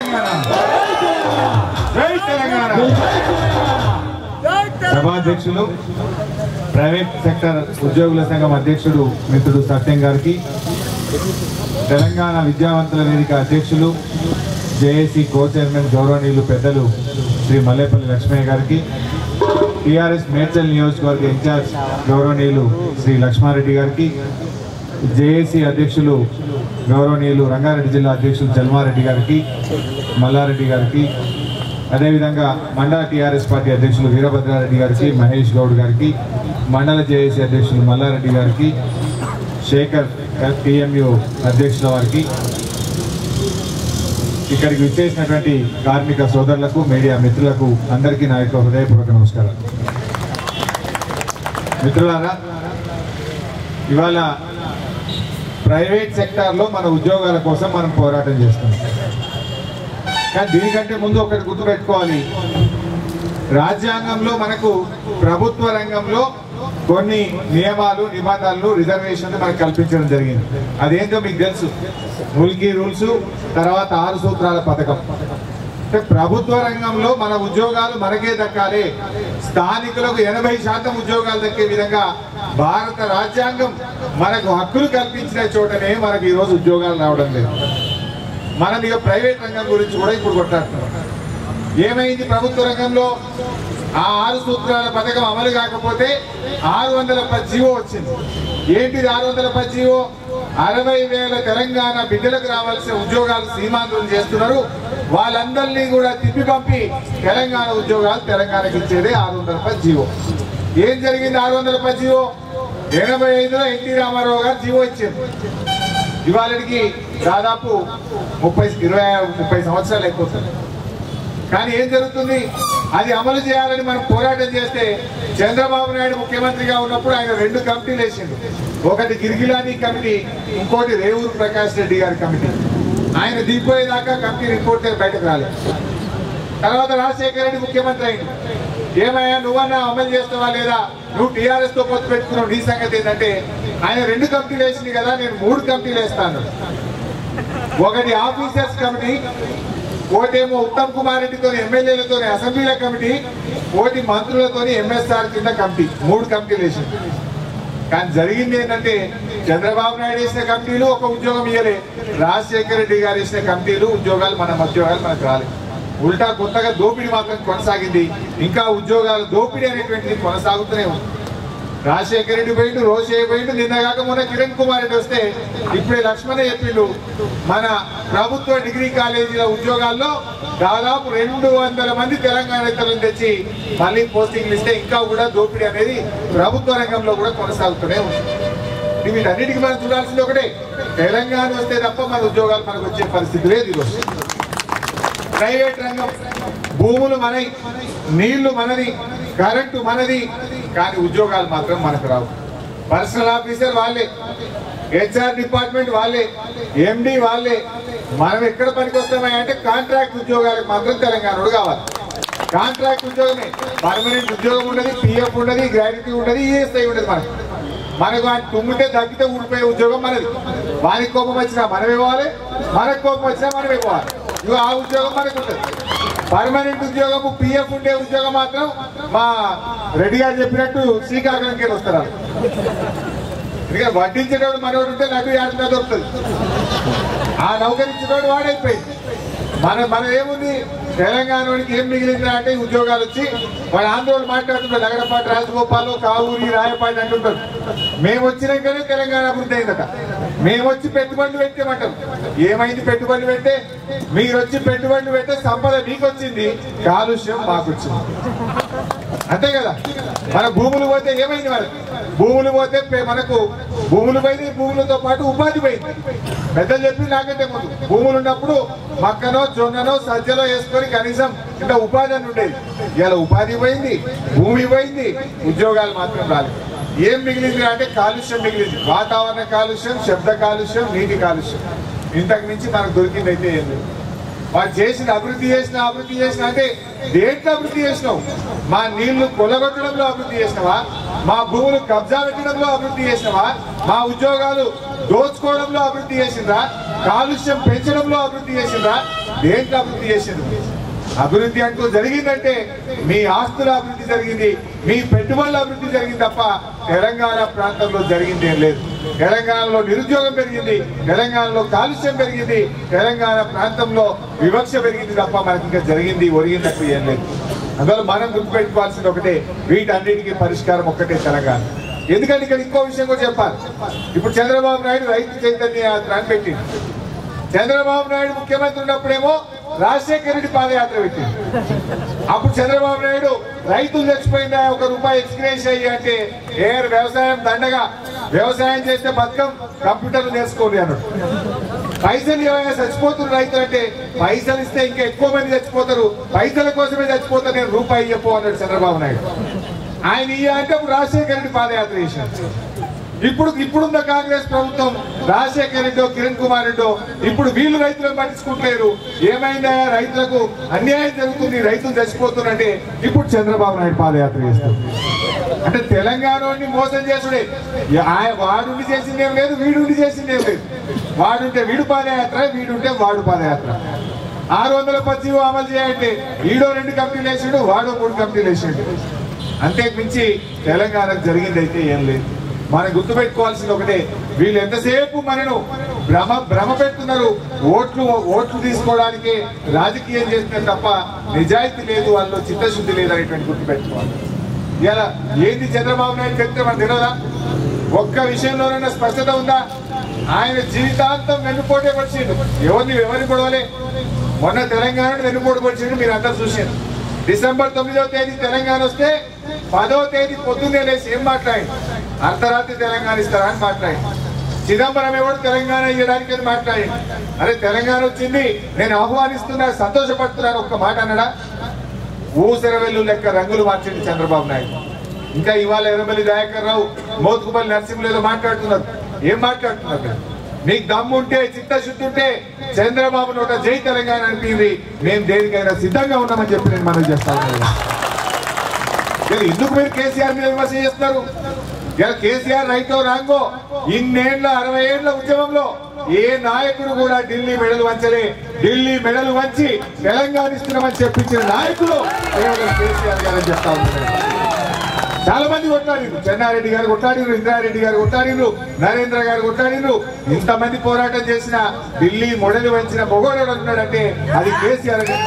తెలంగాణ జై తెలంగాణ సభాధ్యక్షులు private sector ఉద్యోగుల సంఘం అధ్యక్షుడు మిత్రుడు సత్యం గారికి తెలంగాణ విద్యావంతుల వేదిక అధ్యక్షులు జేఏసీ కో చైర్మన్ గౌరవనీయులు పెద్దలు శ్రీ మల్లేపల్లి లక్ష్మయ్య గారికి టిఆర్ఎస్ మేడ్చల్ నియోజకవర్గ ఇన్ఛార్జ్ గౌరవనీయులు శ్రీ లక్ష్మారెడ్డి గారికి జేఏసీ అధ్యక్షులు గౌరవనీయులు రంగారెడ్డి జిల్లా అధ్యక్షులు జల్మారెడ్డి గారికి మల్లారెడ్డి గారికి అదేవిధంగా మండల టీఆర్ఎస్ పార్టీ అధ్యక్షులు వీరభద్రారెడ్డి గారికి మహేష్ గౌడ్ గారికి మండల జేఏసీ అధ్యక్షులు మల్లారెడ్డి గారికి శేఖర్ టిఎంయు అధ్యక్షుల వారికి ఇక్కడికి విచ్చేసినటువంటి కార్మిక సోదరులకు మీడియా మిత్రులకు అందరికీ నా యొక్క హృదయపూర్వక నమస్కారం మిత్రులారా ఇవాళ ప్రైవేట్ సెక్టార్లో మన ఉద్యోగాల కోసం మనం పోరాటం చేస్తాం కానీ దీనికంటే ముందు ఒకటి గుర్తుపెట్టుకోవాలి రాజ్యాంగంలో మనకు ప్రభుత్వ రంగంలో కొన్ని నియమాలు నిబంధనలు రిజర్వేషన్లు మనకు కల్పించడం జరిగింది అదేంటో మీకు తెలుసు ముల్కీ రూల్స్ తర్వాత ఆరు సూత్రాల పథకం అంటే ప్రభుత్వ రంగంలో మన ఉద్యోగాలు మనకే దక్కాలి స్థానికులకు ఎనభై శాతం ఉద్యోగాలు దక్కే విధంగా భారత రాజ్యాంగం మనకు హక్కులు కల్పించిన చోటనే మనకు ఈరోజు ఉద్యోగాలు రావడం లేదు మనం ఇక ప్రైవేట్ రంగం గురించి కూడా ఇప్పుడు కొట్లాడుతున్నాం ఏమైంది ప్రభుత్వ రంగంలో ఆ ఆరు సూత్రాల పథకం అమలు కాకపోతే ఆరు వందల జీవో వచ్చింది ఏంటిది ఆరు వందల జీవో అరవై వేల తెలంగాణ బిడ్డలకు రావాల్సిన ఉద్యోగాలు సీమాంధ్రులు చేస్తున్నారు వాళ్ళందరినీ కూడా తిప్పి పంపి తెలంగాణ ఉద్యోగాలు తెలంగాణకి ఇచ్చేదే ఆరు వందల జీవో ఏం జరిగింది ఆరు వందల జీవో ఎనభై ఐదులో ఎన్టీ రామారావు గారు జీవో ఇచ్చింది ఇవాళకి దాదాపు ముప్పై ఇరవై ముప్పై సంవత్సరాలు అయిపోతుంది కానీ ఏం జరుగుతుంది అది అమలు చేయాలని మనం పోరాటం చేస్తే చంద్రబాబు నాయుడు ముఖ్యమంత్రిగా ఉన్నప్పుడు ఆయన రెండు కమిటీలు వేసిండు ఒకటి గిరిగిలాని కమిటీ ఇంకోటి రేవూరు ప్రకాష్ రెడ్డి గారి కమిటీ ఆయన దిగిపోయేదాకా కమిటీ రిపోర్ట్ బయటకు రాలేదు తర్వాత రాజశేఖర రెడ్డి ముఖ్యమంత్రి అయింది ఏమయ్యా నువ్వన్నా అమలు చేస్తావా లేదా నువ్వు టీఆర్ఎస్ తో పొత్తు పెట్టుకున్నావు నీ సంగతి ఏంటంటే ఆయన రెండు కమిటీలు వేసింది కదా నేను మూడు కమిటీలు వేస్తాను ఒకటి ఆఫీసర్స్ కమిటీ ఒకటేమో ఉత్తమ్ కుమార్ రెడ్డితో ఎమ్మెల్యేలతో అసెంబ్లీల కమిటీ ఒకటి మంత్రులతో ఎంఎస్ఆర్ కింద కమిటీ మూడు కమిటీలు వేసింది కానీ జరిగింది ఏంటంటే చంద్రబాబు నాయుడు వేసిన కమిటీలు ఒక ఉద్యోగం ఇయ్యలే రాజశేఖర రెడ్డి గారు వేసిన కమిటీలు ఉద్యోగాలు మన ఉద్యోగాలు మనకు రాలేదు ఉల్టా కొత్తగా దోపిడీ మాత్రం కొనసాగింది ఇంకా ఉద్యోగాల దోపిడీ అనేటువంటిది కొనసాగుతూనే ఉంది రాజశేఖర రెడ్డి పోయిండు రోషయ్య పోయిండు నిన్న కాక మొన్న కిరణ్ కుమార్ రెడ్డి వస్తే ఇప్పుడే లక్ష్మణ చెప్పిండు మన ప్రభుత్వ డిగ్రీ కాలేజీల ఉద్యోగాల్లో దాదాపు రెండు వందల మంది తెలంగాణ ఇతరులను తెచ్చి మళ్ళీ పోస్టింగ్లు ఇస్తే ఇంకా కూడా దోపిడీ అనేది ప్రభుత్వ రంగంలో కూడా కొనసాగుతూనే ఉంది ఇది వీటన్నిటికీ మనం చూడాల్సింది ఒకటే తెలంగాణ వస్తే తప్ప మన ఉద్యోగాలు మనకు వచ్చే పరిస్థితి లేదు ఈరోజు ప్రైవేట్ రంగం భూములు మనవి నీళ్లు మనది కరెంటు మనది కానీ ఉద్యోగాలు మాత్రం మనకు రావు పర్సనల్ ఆఫీసర్ వాళ్ళే హెచ్ఆర్ డిపార్ట్మెంట్ వాళ్ళే ఎండి వాళ్ళే మనం ఎక్కడ పనికి వస్తామా అంటే కాంట్రాక్ట్ ఉద్యోగాలకు మాత్రం తెలంగాణలో కావాలి కాంట్రాక్ట్ ఉద్యోగమే పర్మనెంట్ ఉద్యోగం ఉండదు పిఎఫ్ ఉండదు గ్రాడ్యుటీ ఉండదు ఈఎస్ఐ ఉండదు మనకి మనకు వాటి తుమ్మితే తగ్గితే ఊడిపోయే ఉద్యోగం మనది వానికి కోపం వచ్చినా మనమే పోవాలి మనకు కోపం వచ్చినా మనమే పోవాలి ఇగో ఆ ఉద్యోగం మనకు ఉంటుంది పర్మనెంట్ ఉద్యోగము పిఎఫ్ ఉండే ఉద్యోగం మాత్రం మా రెడ్డి గారు చెప్పినట్టు శ్రీకాకుళంకి వెళ్ళి వస్తారు వాళ్ళు. ఎందుకంటే వడ్డించేటప్పుడు మనోడు ఉంటే నటు యాత్ర దొరుకుతుంది ఆ నౌకరించేటోడు వాడైపోయింది మన మన ఏముంది తెలంగాణకి ఏం మిగిలిందా అంటే ఈ ఉద్యోగాలు వచ్చి వాడు ఆందోళన మాట్లాడుతుంటారు నగరపాటి రాజగోపాల్ కావూరి రాయపాటి అంటుంటారు మేము వచ్చినాకనే తెలంగాణ అభివృద్ధి అయిందట మేము వచ్చి పెట్టుబడులు పెట్టామంటాం ఏమైంది పెట్టుబడులు పెడితే మీరు వచ్చి పెట్టుబడులు పెడితే సంపద మీకు వచ్చింది కాలుష్యం మాకు వచ్చింది అంతే కదా మన భూములు పోతే ఏమైంది మరి భూములు పోతే పే- మనకు భూములు పోయింది భూములతో పాటు ఉపాధి పోయింది పెద్దలు చెప్పి నాకంటే ముందు భూములు ఉన్నప్పుడు మక్కనో జొన్ననో సజ్జలో వేసుకొని కనీసం ఇంత ఉపాధి అని ఉండేది ఇలా ఉపాధి పోయింది భూమి పోయింది ఉద్యోగాలు మాత్రం రాలేదు ఏం మిగిలింది అంటే కాలుష్యం మిగిలింది వాతావరణ కాలుష్యం శబ్ద కాలుష్యం నీటి కాలుష్యం ఇంతకు మించి మనకు దొరికింది అయితే ఏం లేదు వాడు చేసిన అభివృద్ధి చేసిన అభివృద్ధి చేసిన అంటే దేంట్లో అభివృద్ధి చేసినావు మా నీళ్లు కొల్లగొట్టడంలో అభివృద్ధి చేసినవా మా భూములు కబ్జా పెట్టడంలో అభివృద్ధి చేసినవా మా ఉద్యోగాలు దోచుకోవడంలో అభివృద్ధి చేసిండ్రా కాలుష్యం పెంచడంలో అభివృద్ధి చేసిండ్రా దేంట్లో అభివృద్ధి చేసింది అభివృద్ధి అంటూ జరిగిందంటే మీ ఆస్తుల అభివృద్ధి జరిగింది మీ పెట్టుబడుల అభివృద్ధి జరిగింది తప్ప తెలంగాణ ప్రాంతంలో జరిగింది ఏం లేదు తెలంగాణలో నిరుద్యోగం పెరిగింది తెలంగాణలో కాలుష్యం పెరిగింది తెలంగాణ ప్రాంతంలో వివక్ష పెరిగింది తప్ప మనకి ఇంకా జరిగింది ఒరిగిందట్టు ఏం లేదు అందువల్ల మనం గుర్తుపెట్టుకోవాల్సింది ఒకటే వీటన్నిటికీ పరిష్కారం ఒక్కటే తెలంగాణ ఎందుకంటే ఇక్కడ ఇంకో విషయం కూడా చెప్పాలి ఇప్పుడు చంద్రబాబు నాయుడు రైతు చైతన్య యాత్ర పెట్టింది చంద్రబాబు నాయుడు ముఖ్యమంత్రి ఉన్నప్పుడేమో రాజశేఖర రెడ్డి పాదయాత్ర పెట్టింది అప్పుడు చంద్రబాబు నాయుడు రైతులు చచ్చిపోయిందా ఒక రూపాయి ఎక్స్గ్రేస్ అయ్యి అంటే ఏ వ్యవసాయం దండగా వ్యవసాయం చేస్తే బతుకం కంప్యూటర్లు నేర్చుకోండి అన్నాడు పైసలు ఏమైనా చచ్చిపోతున్నారు రైతులు అంటే పైసలు ఇస్తే ఇంకా ఎక్కువ మంది చచ్చిపోతారు పైసల కోసమే చచ్చిపోతారు నేను రూపాయి చెప్పు అన్నాడు చంద్రబాబు నాయుడు ఆయన ఇయ్య అంటే అప్పుడు రాజశేఖర రెడ్డి పాదయాత్ర చేశారు ఇప్పుడు ఇప్పుడున్న కాంగ్రెస్ ప్రభుత్వం రాజశేఖర రెడ్డో కిరణ్ కుమార్ రెడ్డో ఇప్పుడు వీళ్ళు రైతులను పట్టించుకుంటలేరు ఏమైందా రైతులకు అన్యాయం జరుగుతుంది రైతులు చచ్చిపోతున్నారంటే ఇప్పుడు చంద్రబాబు నాయుడు పాదయాత్ర చేస్తారు అంటే తెలంగాణని మోసం చేసుడే ఆయన వాడుండి చేసిందేం లేదు వీడుండి చేసిందేం లేదు వాడుంటే వీడు పాదయాత్ర వీడుంటే వాడు పాదయాత్ర ఆరు వందల పద్దెనిమిది అమలు చేయంటే వీడో రెండు కంపెనీలు వేసాడు వాడో మూడు కంపెనీలు వేసాడు అంతకు మించి తెలంగాణకు జరిగింది అయితే ఏం లేదు మనం గుర్తుపెట్టుకోవాల్సింది ఒకటే వీళ్ళు ఎంతసేపు మనను భ్రమ భ్రమ పెడుతున్నారు ఓట్లు ఓట్లు తీసుకోవడానికి రాజకీయం చేస్తున్నారు తప్ప నిజాయితీ లేదు వాళ్ళలో చిత్తశుద్ధి లేదు అనేటువంటి గుర్తుపెట్టుకోవాలి ఇలా ఏంది చంద్రబాబు నాయుడు చెప్తే మనకు తెలియదా ఒక్క విషయంలోనైనా స్పష్టత ఉందా ఆయన జీవితాంతం వెన్నుపోటే పడిచిండు ఎవరిని ఎవరిని గొడవలే మొన్న తెలంగాణ వెన్నుపోటు పడిచిండు మీరు అందరు చూసారు డిసెంబర్ తొమ్మిదవ తేదీ తెలంగాణ వస్తే పదవ తేదీ పొద్దున్నే లేచి ఏం మాట్లాడి అర్ధరాత్రి తెలంగాణ ఇస్తారా అని మాట్లాడి చిదంబరం ఎవడు తెలంగాణ ఇవ్వడానికి అని మాట్లాడి అరే తెలంగాణ వచ్చింది నేను ఆహ్వానిస్తున్నా సంతోషపడుతున్నాను ఒక్క మాట అన్నాడా ఊసర వెల్లు లెక్క రంగులు మార్చింది చంద్రబాబు నాయుడు ఇంకా ఇవాళ ఎర్రబల్లి దయాకర్ రావు మోతుకుపల్లి నరసింహులు ఏదో మాట్లాడుతున్నారు ఏం మాట్లాడుతున్నారు మీరు? మీకు దమ్ము ఉంటే చిత్తశుద్ధి ఉంటే చంద్రబాబు నోట జై తెలంగాణ అనిపింది మేము దేనికైనా సిద్ధంగా ఉన్నామని చెప్పి నేను మనం చేస్తాను ఇలా ఎందుకు మీరు కేసీఆర్ మీద విమర్శ చేస్తున్నారు ఇలా కేసీఆర్ రైతో రాంగో ఇన్నేళ్ల అరవై ఏళ్ల ఉద్యమంలో ఏ నాయకుడు కూడా ఢిల్లీ మెడలు వంచలే ఢిల్లీ మెడలు వంచి తెలంగాణ ఇస్తున్నామని చెప్పించిన నాయకులు కేవలం కేసీఆర్ గారని చెప్తా ఉన్నారు చాలా మంది కొట్లాడిరు చెన్నారెడ్డి గారు కొట్లాడిరు ఇంద్రారెడ్డి గారు కొట్లాడిరు నరేంద్ర గారు కొట్లాడిరు ఇంతమంది పోరాటం చేసిన ఢిల్లీ మొడలు వంచిన మొగోడు అంటున్నాడంటే అది కేసీఆర్ అని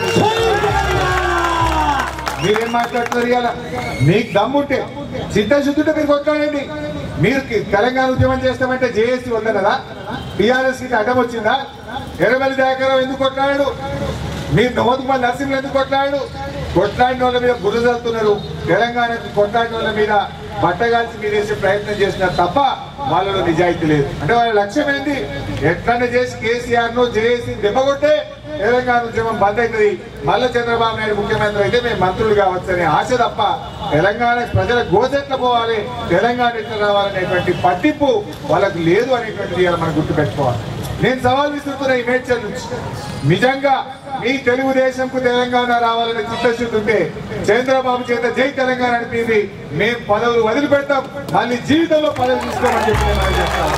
మీరేం మాట్లాడుతున్నారు ఇవాళ మీకు దమ్ముంటే చిత్తశుద్ధితో మీరు కొట్లాడండి మీరు కి- తెలంగాణ ఉద్యమం చేస్తామంటే జేఏసీ వద్దనదా టీఆర్ఎస్ కి అడ్డం వచ్చిందా ఎర్రబెల్లి దయాకరావు ఎందుకు కొట్లాడాడు మీరు నమోదుకుమార్ నరసింహులు ఎందుకు కొట్లాడాడు కొట్లాడిన వాళ్ళ మీద బుర్ర చల్లుతున్నారు తెలంగాణకి కొట్లాడిన వాళ్ళ మీద బట్టగాల్చి మీరు వేసే ప్రయత్నం చేసినారు తప్ప వాళ్ళలో నిజాయితీ లేదు అంటే వాళ్ళ లక్ష్యం ఏంటి ఎట్లనే చేసి కేసీఆర్ ను జేఏసీ దెబ్బకొట్టే తెలంగాణ ఉద్యమం బంద్ అవుతుంది మళ్ళీ చంద్రబాబు నాయుడు ముఖ్యమంత్రి అయితే మేము మంత్రులు కావచ్చనే ఆశ తప్ప తెలంగాణ ప్రజల గోసెట్ల పోవాలి తెలంగాణ ఎట్లా రావాలనేటువంటి పట్టింపు వాళ్ళకు లేదు అనేటువంటిది ఇవాళ మనం గుర్తుపెట్టుకోవాలి నేను సవాల్ విసురుతున్న ఈ మేడ్చల్ నుంచి నిజంగా మీ తెలుగుదేశంకు తెలంగాణ రావాలనే చిత్తశుద్ధి ఉంటే చంద్రబాబు చేత జై తెలంగాణ అనిపింది మేము పదవులు వదిలిపెడతాం మళ్ళీ జీవితంలో పదవులు తీసుకోమని చెప్పి నేను మనవి చేస్తాను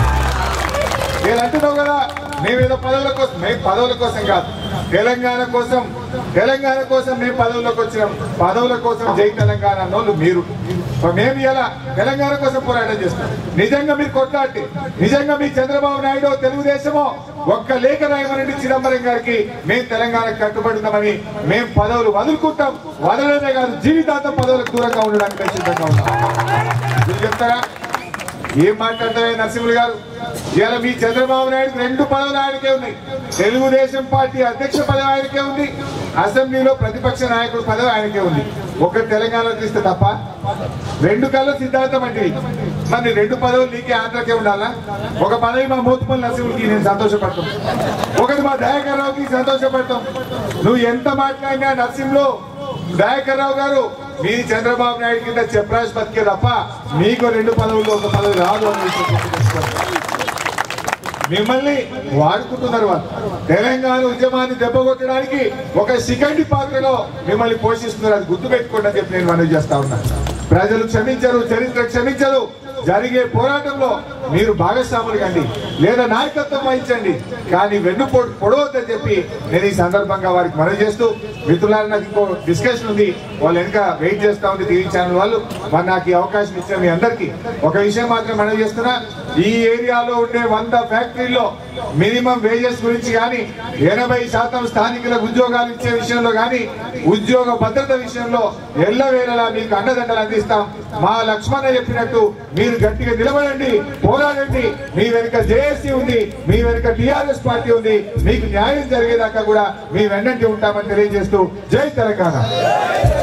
నేను అంటున్నావు కదా మేమేదో పదవుల కోసం మేము పదవుల కోసం కాదు తెలంగాణ కోసం తెలంగాణ కోసం మేము పదవులకు వచ్చినాం పదవుల కోసం జై తెలంగాణ అన్నోళ్ళు మీరు మేము ఇలా తెలంగాణ కోసం పోరాటం చేస్తాం నిజంగా మీరు కొట్లాడితే నిజంగా మీ చంద్రబాబు నాయుడు తెలుగుదేశమో ఒక్క లేఖ రాయమనండి చిదంబరం గారికి మేము తెలంగాణకు కట్టుబడి ఉన్నామని మేము పదవులు వదులుకుంటాం వదలడమే కాదు జీవితాంతం పదవులకు దూరంగా ఉండడానికి మేము సిద్ధంగా ఉన్నాం మీరు చెప్తారా ఏం మాట్లాడతారే నరసింహులు గారు ఇవాళ మీ చంద్రబాబు నాయుడు రెండు పదవులు ఆయనకే ఉన్నాయి తెలుగుదేశం పార్టీ అధ్యక్ష పదవి ఆయనకే ఉంది అసెంబ్లీలో ప్రతిపక్ష నాయకుడు పదవి ఆయనకే ఉంది ఒకటి తెలంగాణలో తీస్తే తప్ప రెండు కళ్ళ సిద్ధాంతం అంటే మరి రెండు పదవులు నీకే ఆంధ్రకే ఉండాలా ఒక పదవి మా మూతుపల్లి నరసింహులకి నేను సంతోషపడతాం ఒకటి మా దయాకర్ రావుకి సంతోషపడతాం నువ్వు ఎంత మాట్లాడినా నరసింహలో దయాకర్ రావు గారు మీ చంద్రబాబు నాయుడు కింద చెప్రాజ్ బతికే తప్ప మీకు రెండు పదవుల్లో ఒక పదవి రాదు అని విషయం గుర్తుపెట్టుకోండి. మిమ్మల్ని వాడుకుంటున్నారు వాళ్ళు తెలంగాణ ఉద్యమాన్ని దెబ్బకొట్టడానికి ఒక శిఖండి పాత్రలో మిమ్మల్ని పోషిస్తున్నారు అది గుర్తుపెట్టుకోండి అని చెప్పి నేను మనవి చేస్తా ఉన్నా ప్రజలు క్షమించరు చరిత్ర క్షమించరు జరిగే పోరాటంలో మీరు భాగస్వాములు కండి లేదా నాయకత్వం వహించండి కానీ వెన్నుపోటు పొడవద్దని చెప్పి నేను ఈ సందర్భంగా వారికి మనవి చేస్తూ మిత్రులారా నాకు ఇంకో డిస్కషన్ ఉంది వాళ్ళు వెనక వెయిట్ చేస్తా ఉంది టీవీ ఛానల్ వాళ్ళు మరి నాకు ఈ అవకాశం ఇచ్చిన మీ అందరికీ ఒక విషయం మాత్రం మనవి చేస్తున్నా ఈ ఏరియాలో ఉండే వంద ఫ్యాక్టరీల్లో మినిమం వేజెస్ గురించి కానీ ఎనభై శాతం స్థానికులకు ఉద్యోగాలు ఇచ్చే విషయంలో కానీ ఉద్యోగ భద్రత విషయంలో ఎల్లవేళలా మీకు అండదండలు అందిస్తాం మా లక్ష్మణ చెప్పినట్టు మీరు గట్టిగా నిలబడండి పోరాడండి మీ వెనుక జేఏసీ ఉంది మీ వెనుక టిఆర్ఎస్ పార్టీ ఉంది మీకు న్యాయం జరిగేదాకా కూడా మీ వెన్నంటి ఉంటామని తెలియజేస్తూ జై తెలంగాణ